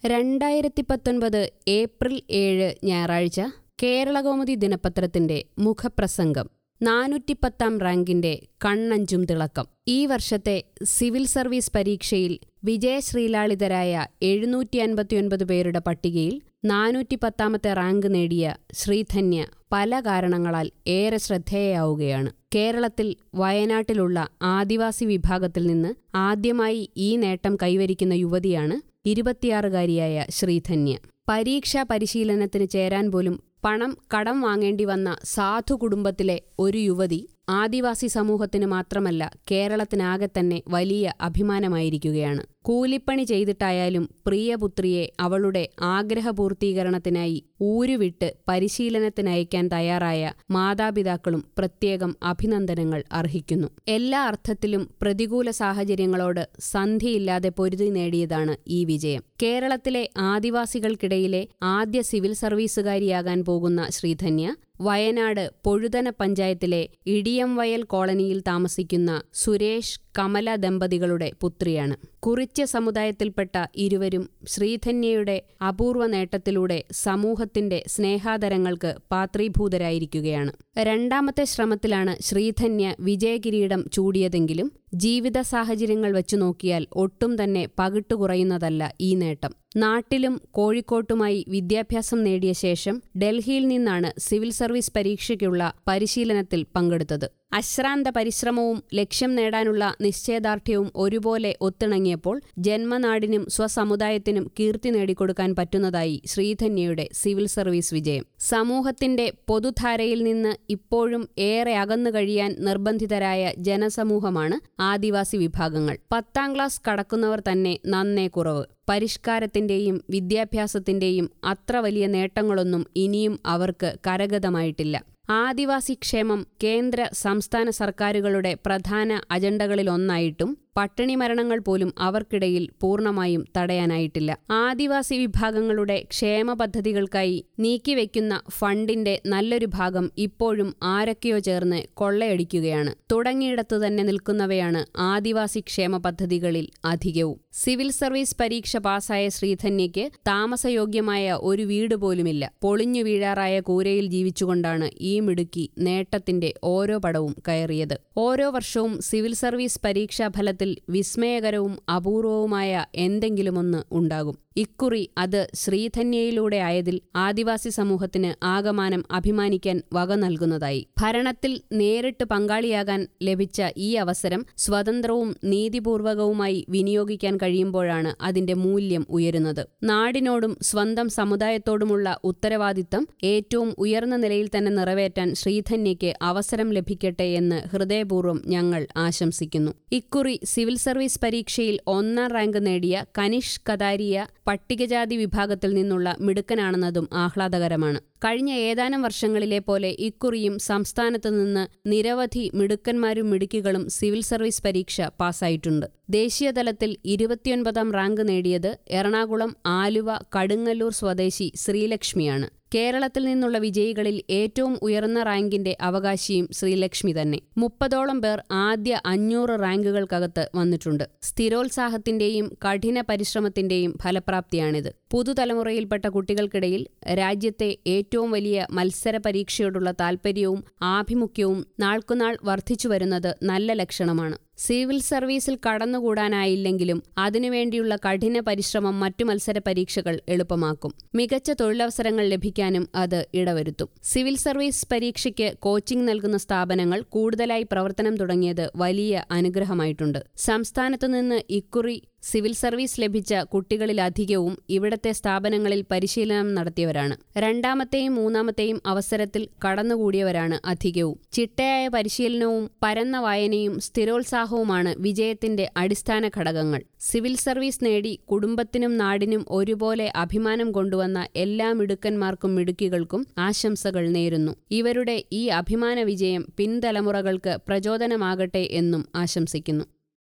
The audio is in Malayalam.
രണ്ടായിരത്തി പത്തൊൻപത് ഏപ്രിൽ ഏഴ് ഞായറാഴ്ച കേരളകൗമുദി ദിനപത്രത്തിന്റെ മുഖപ്രസംഗം നാനൂറ്റിപ്പത്താം റാങ്കിന്റെ കണ്ണഞ്ചും തിളക്കം ഈ വർഷത്തെ സിവിൽ സർവീസ് പരീക്ഷയിൽ വിജയശ്രീലാളിതരായ എഴുന്നൂറ്റി അൻപത്തിയൊൻപത് പേരുടെ പട്ടികയിൽ നാനൂറ്റിപ്പത്താമത്തെ റാങ്ക് നേടിയ ശ്രീധന്യ പല കാരണങ്ങളാൽ ഏറെ ശ്രദ്ധേയയാവുകയാണ് കേരളത്തിൽ വയനാട്ടിലുള്ള ആദിവാസി വിഭാഗത്തിൽ നിന്ന് ആദ്യമായി ഈ നേട്ടം കൈവരിക്കുന്ന യുവതിയാണ് ഇരുപത്തിയാറുകാരിയായ ശ്രീധന്യ പരീക്ഷാ പരിശീലനത്തിന് ചേരാൻ പോലും പണം കടം വാങ്ങേണ്ടി വന്ന സാധു കുടുംബത്തിലെ ഒരു യുവതി ആദിവാസി സമൂഹത്തിന് മാത്രമല്ല കേരളത്തിനാകെ തന്നെ വലിയ അഭിമാനമായിരിക്കുകയാണ് കൂലിപ്പണി ചെയ്തിട്ടായാലും പ്രിയപുത്രിയെ അവളുടെ ആഗ്രഹപൂർത്തീകരണത്തിനായി ഊരുവിട്ട് പരിശീലനത്തിനയക്കാൻ തയ്യാറായ മാതാപിതാക്കളും പ്രത്യേകം അഭിനന്ദനങ്ങൾ അർഹിക്കുന്നു എല്ലാ അർത്ഥത്തിലും പ്രതികൂല സാഹചര്യങ്ങളോട് സന്ധിയില്ലാതെ പൊരുതി നേടിയതാണ് ഈ വിജയം കേരളത്തിലെ ആദിവാസികൾക്കിടയിലെ ആദ്യ സിവിൽ സർവീസുകാരിയാകാൻ പോകുന്ന ശ്രീധന്യ വയനാട് പൊഴുതന പഞ്ചായത്തിലെ ഇടിയംവയൽ കോളനിയിൽ താമസിക്കുന്ന സുരേഷ് കമല ദമ്പതികളുടെ പുത്രിയാണ് കുറിച്യ സമുദായത്തിൽപ്പെട്ട ഇരുവരും ശ്രീധന്യയുടെ അപൂർവ നേട്ടത്തിലൂടെ സമൂഹത്തിന്റെ സ്നേഹാദരങ്ങൾക്ക് പാത്രീഭൂതരായിരിക്കുകയാണ് രണ്ടാമത്തെ ശ്രമത്തിലാണ് ശ്രീധന്യ വിജയകിരീടം ചൂടിയതെങ്കിലും ജീവിത സാഹചര്യങ്ങൾ വെച്ചു നോക്കിയാൽ ഒട്ടും തന്നെ പകിട്ടു കുറയുന്നതല്ല ഈ നേട്ടം നാട്ടിലും കോഴിക്കോട്ടുമായി വിദ്യാഭ്യാസം നേടിയ ശേഷം ഡൽഹിയിൽ നിന്നാണ് സിവിൽ സർവീസ് പരീക്ഷയ്ക്കുള്ള പരിശീലനത്തിൽ പങ്കെടുത്തത് അശ്രാന്ത പരിശ്രമവും ലക്ഷ്യം നേടാനുള്ള നിശ്ചയദാർഢ്യവും ഒരുപോലെ ഒത്തിണങ്ങിയപ്പോൾ ജന്മനാടിനും സ്വസമുദായത്തിനും കീർത്തി നേടിക്കൊടുക്കാൻ പറ്റുന്നതായി ശ്രീധന്യയുടെ സിവിൽ സർവീസ് വിജയം സമൂഹത്തിന്റെ പൊതുധാരയിൽ നിന്ന് ഇപ്പോഴും ഏറെ അകന്നു കഴിയാൻ നിർബന്ധിതരായ ജനസമൂഹമാണ് ആദിവാസി വിഭാഗങ്ങൾ പത്താം ക്ലാസ് കടക്കുന്നവർ തന്നെ നന്നേ കുറവ് പരിഷ്കാരത്തിന്റെയും വിദ്യാഭ്യാസത്തിന്റെയും അത്ര വലിയ നേട്ടങ്ങളൊന്നും ഇനിയും അവർക്ക് കരഗതമായിട്ടില്ല ആദിവാസി ക്ഷേമം കേന്ദ്ര സംസ്ഥാന സർക്കാരുകളുടെ പ്രധാന അജണ്ടകളിലൊന്നായിട്ടും പട്ടിണി മരണങ്ങൾ പോലും അവർക്കിടയിൽ പൂർണ്ണമായും തടയാനായിട്ടില്ല ആദിവാസി വിഭാഗങ്ങളുടെ ക്ഷേമ പദ്ധതികൾക്കായി നീക്കിവെക്കുന്ന ഫണ്ടിന്റെ നല്ലൊരു ഭാഗം ഇപ്പോഴും ആരൊക്കെയോ ചേർന്ന് കൊള്ളയടിക്കുകയാണ് തുടങ്ങിയിടത്തു തന്നെ നിൽക്കുന്നവയാണ് ആദിവാസി ക്ഷേമ പദ്ധതികളിൽ അധികവും സിവിൽ സർവീസ് പരീക്ഷ പാസായ ശ്രീധന്യയ്ക്ക് താമസയോഗ്യമായ ഒരു വീട് പോലുമില്ല പൊളിഞ്ഞു വീഴാറായ കൂരയിൽ ജീവിച്ചുകൊണ്ടാണ് ഈ മിടുക്കി നേട്ടത്തിന്റെ ഓരോ പടവും കയറിയത് ഓരോ വർഷവും സിവിൽ സർവീസ് പരീക്ഷാ ഫലത്തിൽ വിസ്മയകരവും അപൂർവവുമായ എന്തെങ്കിലുമൊന്ന് ഉണ്ടാകും ഇക്കുറി അത് ശ്രീധന്യയിലൂടെ ആയതിൽ ആദിവാസി സമൂഹത്തിന് ആകമാനം അഭിമാനിക്കാൻ വക നൽകുന്നതായി ഭരണത്തിൽ നേരിട്ട് പങ്കാളിയാകാൻ ലഭിച്ച ഈ അവസരം സ്വതന്ത്രവും നീതിപൂർവകവുമായി വിനിയോഗിക്കാൻ കഴിയുമ്പോഴാണ് അതിന്റെ മൂല്യം ഉയരുന്നത് നാടിനോടും സ്വന്തം സമുദായത്തോടുമുള്ള ഉത്തരവാദിത്തം ഏറ്റവും ഉയർന്ന നിലയിൽ തന്നെ നിറവേറ്റാൻ ശ്രീധന്യയ്ക്ക് അവസരം ലഭിക്കട്ടെ എന്ന് ഹൃദയപൂർവ്വം ഞങ്ങൾ ആശംസിക്കുന്നു ഇക്കുറി സിവിൽ സർവീസ് പരീക്ഷയിൽ ഒന്നാം റാങ്ക് നേടിയ കനിഷ് കതാരിയ പട്ടികജാതി വിഭാഗത്തിൽ നിന്നുള്ള മിടുക്കനാണെന്നതും ആഹ്ലാദകരമാണ് കഴിഞ്ഞ ഏതാനും വർഷങ്ങളിലെ പോലെ ഇക്കുറിയും സംസ്ഥാനത്ത് നിന്ന് നിരവധി മിടുക്കന്മാരും മിടുക്കികളും സിവിൽ സർവീസ് പരീക്ഷ പാസ്സായിട്ടുണ്ട് ദേശീയതലത്തിൽ ഇരുപത്തിയൊൻപതാം റാങ്ക് നേടിയത് എറണാകുളം ആലുവ കടുങ്ങല്ലൂർ സ്വദേശി ശ്രീലക്ഷ്മിയാണ് കേരളത്തിൽ നിന്നുള്ള വിജയികളിൽ ഏറ്റവും ഉയർന്ന റാങ്കിന്റെ അവകാശിയും ശ്രീലക്ഷ്മി തന്നെ മുപ്പതോളം പേർ ആദ്യ അഞ്ഞൂറ് റാങ്കുകൾക്കകത്ത് വന്നിട്ടുണ്ട് സ്ഥിരോത്സാഹത്തിന്റെയും കഠിന പരിശ്രമത്തിന്റെയും ഫലപ്രാപ്തിയാണിത് പുതുതലമുറയിൽപ്പെട്ട കുട്ടികൾക്കിടയിൽ രാജ്യത്തെ ഏറ്റവും വലിയ മത്സര പരീക്ഷയോടുള്ള താൽപ്പര്യവും ആഭിമുഖ്യവും നാൾക്കുനാൾ വർദ്ധിച്ചു വരുന്നത് നല്ല ലക്ഷണമാണ് സിവിൽ സർവീസിൽ കടന്നുകൂടാനായില്ലെങ്കിലും അതിനുവേണ്ടിയുള്ള കഠിന പരിശ്രമം മറ്റു മത്സര പരീക്ഷകൾ എളുപ്പമാക്കും മികച്ച തൊഴിലവസരങ്ങൾ ലഭിക്കാനും അത് ഇടവരുത്തും സിവിൽ സർവീസ് പരീക്ഷയ്ക്ക് കോച്ചിംഗ് നൽകുന്ന സ്ഥാപനങ്ങൾ കൂടുതലായി പ്രവർത്തനം തുടങ്ങിയത് വലിയ അനുഗ്രഹമായിട്ടുണ്ട് സംസ്ഥാനത്തു നിന്ന് ഇക്കുറി സിവിൽ സർവീസ് ലഭിച്ച കുട്ടികളിലധികവും ഇവിടത്തെ സ്ഥാപനങ്ങളിൽ പരിശീലനം നടത്തിയവരാണ് രണ്ടാമത്തെയും മൂന്നാമത്തെയും അവസരത്തിൽ കടന്നുകൂടിയവരാണ് അധികവും ചിട്ടയായ പരിശീലനവും പരന്ന വായനയും സ്ഥിരോത്സാഹവുമാണ് വിജയത്തിന്റെ അടിസ്ഥാന ഘടകങ്ങൾ സിവിൽ സർവീസ് നേടി കുടുംബത്തിനും നാടിനും ഒരുപോലെ അഭിമാനം കൊണ്ടുവന്ന എല്ലാ മിടുക്കന്മാർക്കും മിടുക്കികൾക്കും ആശംസകൾ നേരുന്നു ഇവരുടെ ഈ അഭിമാന വിജയം പിൻതലമുറകൾക്ക് പ്രചോദനമാകട്ടെ എന്നും ആശംസിക്കുന്നു